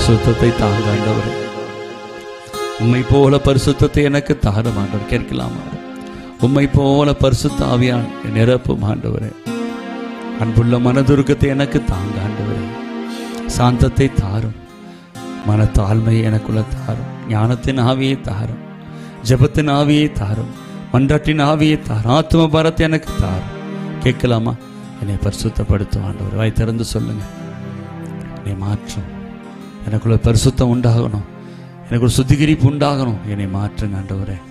பரிசுத்தத்தை தாங்க ஆண்டவரே உம்மை போல பரிசுத்தத்தை எனக்கு தாரும் ஆண்டவர் கேட்கலாமா உம்மை போல பரிசுத்த ஆவியான் நிரப்பும் ஆண்டவரே அன்புள்ள மனதுருக்கத்தை எனக்கு தாங்க ஆண்டவரே சாந்தத்தை தாரும் மன தாழ்மையை எனக்குள்ள தாரும் ஞானத்தின் ஆவியை தாரும் ஜெபத்தின் ஆவியை தாரும் மன்றாட்டின் ஆவியை தாரும் ஆத்ம பாரத்தை எனக்கு தாரும் கேட்கலாமா என்னை பரிசுத்தப்படுத்தும் ஆண்டவர் வாய் திறந்து சொல்லுங்க என்னை மாற்றும் எனக்குள்ள பரிசுத்தம் உண்டாகணும் எனக்கு ஒரு சுத்திகரிப்பு உண்டாகணும் என்னை மாற்றுங்க ஆண்டவரே